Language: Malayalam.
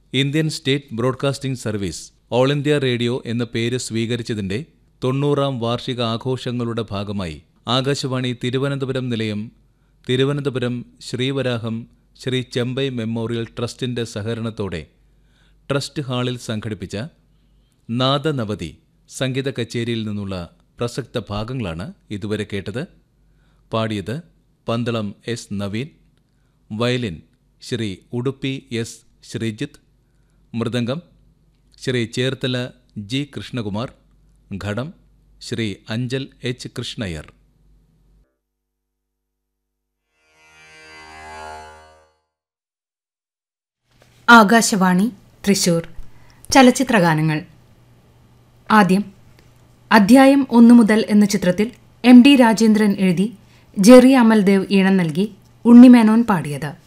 Indian State Broadcasting Service All India Radio എന്ന പേര് സ്വീകരിച്ചതിന്റെ തൊണ്ണൂറാം വാർഷിക ആഘോഷങ്ങളുടെ ഭാഗമായി ആകാശവാണി തിരുവനന്തപുരം നിലയം തിരുവനന്തപുരം ശ്രീവരാഹം ശ്രീ ചെമ്പൈ മെമ്മോറിയൽ ട്രസ്റ്റിന്റെ സഹകരണത്തോടെ ട്രസ്റ്റ് ഹാളിൽ സംഘടിപ്പിച്ച നാദനവതി സംഗീത കച്ചേരിയിൽ നിന്നുള്ള പ്രസക്ത ഭാഗങ്ങളാണ് ഇതുവരെ കേട്ടത് പാടിയത് Pandalam S Naveen violin Sri Udupi S Sreejith mridangam Sri Cherthala G Krishnakumar ghatam Sri Anchal H Krishnaiyer Akashvani Thrissur ചലച്ചിത്രഗാനങ്ങൾ ആദ്യം അധ്യായം ഒന്നു മുതൽ എന്ന ചിത്രത്തിൽ എം ഡി രാജേന്ദ്രൻ എഴുതി ജെറി അമൽദേവ് ഈണം നൽകി ഉണ്ണിമേനോൻ പാടിയത്